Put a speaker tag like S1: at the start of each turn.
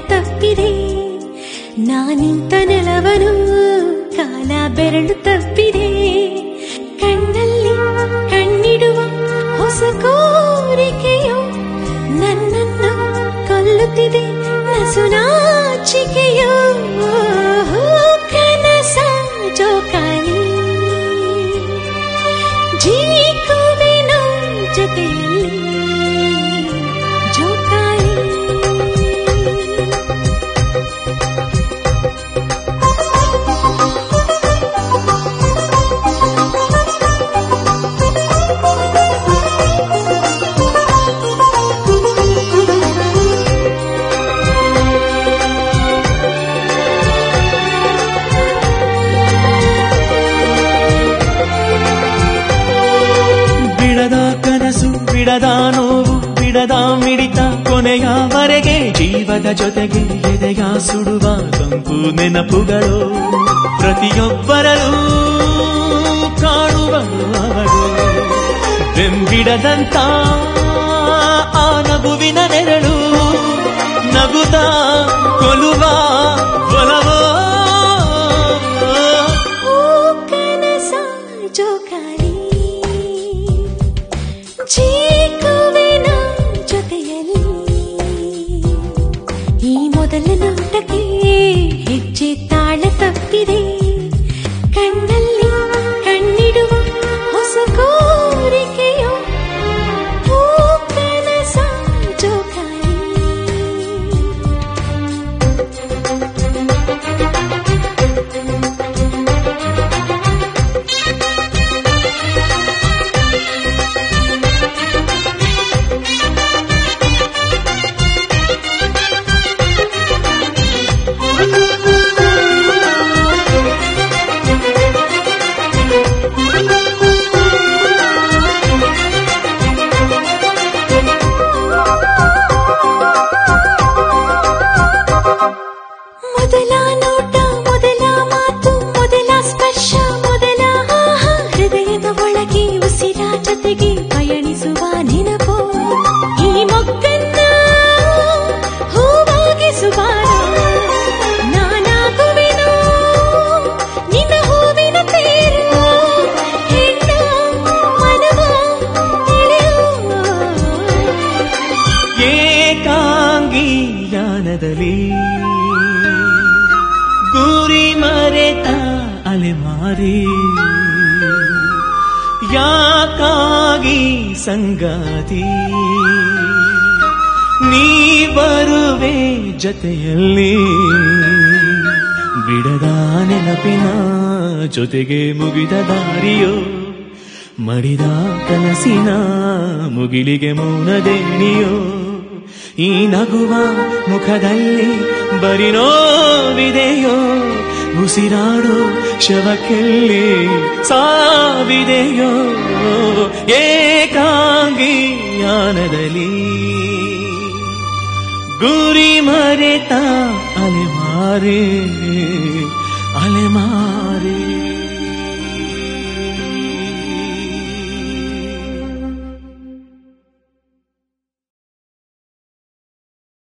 S1: ತಪ್ಪಿದೆ ನಾನಿಂತ ನೆಲವನು ಕಾಲ ಬೆರಳು ತಪ್ಪಿದೆ ಕಣ್ಣಲ್ಲಿ ಕಣ್ಣಿಡುವ ಹೊಸ ಕೋರಿಕೆಯು ನನ್ನನ್ನು ಕೊಲ್ಲುತ್ತಿದೆ ನಸುನಾಚಿಕೆಯೋ ಕನಸ ಜೋಕಾಲಿ ಜೀಕುವೆನು ಜೊತೆಯಲ್ಲಿ ಜೋಕಾಲಿ
S2: ಬಿಡದ ಕನಸು ಬಿಡದ ನೋವು ಬಿಡದ ಮಿಡಿತ ಕೊನೆಯವರೆಗೆ ಜೀವದ ಜೊತೆಗೆ ಎದೆಯ ಸುಡುವ ಕಂಪು ನೆನಪುಗಳು ಪ್ರತಿಯೊಬ್ಬರಲ್ಲೂ ಕಾಣುವ ಅವಳು ಬೆಂಬಿಡದಂತ ಆ ನಗುವಿನ ನೆರಳು ನಗುತ್ತ ಕೊಲುವ ಒಲವೋ
S1: ಓ ಕನಸ ಜೋಕಾಲಿ ಜೀಕುವೆನ ಜೊತೆಯಲ್ಲಿ ಈ ಮೊದಲ ನೋಟಕ್ಕೆ ಹೆಜ್ಜೆ ತಾಳ ತಪ್ಪಿದೆ ಕಣ್ಣಲ್ಲಿ ಕಣ್ಣಿಡುವ ಹೊಸ ಕೋರಿಕೆಯೋ ಓ ಕನಸ ಜೋಕಾಲಿ ಮೊದಲ ನೋಟ ಮೊದಲ ಮಾತು ಮೊದಲ ಸ್ಪರ್ಶ ಮೊದಲ ಆಹ, ಹೃದಯದ ಒಳಗೆ ಉಸಿರ ಜೊತೆಗೆ ಪಯಣಿಸುವ ನೆನಪು ಈ ಮೊಗ್ಗನ್ನ ಹೂವಾಗಿಸುವಾರ ನಾನಾಗುವೆನು ನಿನ್ನ ಹೂವಿನ ತೇರು ಹೆಣ್ಣ ಮನವ ಎಳೆಯುವ
S2: ಏಕಾಂಗಿ ಯಾನದಲ್ಲಿ ಗುರಿ ಮರೆತ ಅಲೆಮಾರಿ ಯಾಕಾಗಿ ಸಂಗಾತಿ ನೀ ಬರುವೆ ಜೊತೆಯಲ್ಲಿ ಬಿಡದ ನೆನಪಿನ ಜೊತೆಗೆ ಮುಗಿದ ದಾರಿಯೋ ಮಡಿದ ಕನಸಿನ ಮುಗಿಲಿಗೆ ಮೌನದೇಣಿಯೋ ಈ ನಗುವ ಮುಖದಲ್ಲಿ ಬರಿ ನೋವಿದೆಯೋ ಉಸಿರಾಡೋ ಶವಕ್ಕೆಲ್ಲಿ ಸಾವಿದೆಯೋ ಏಕಾಂಗಿ ಯಾನದಲ್ಲಿ ಗುರಿ ಮರೆತ ಅಲೆಮಾರೆ ಅಲೆಮಾರೆ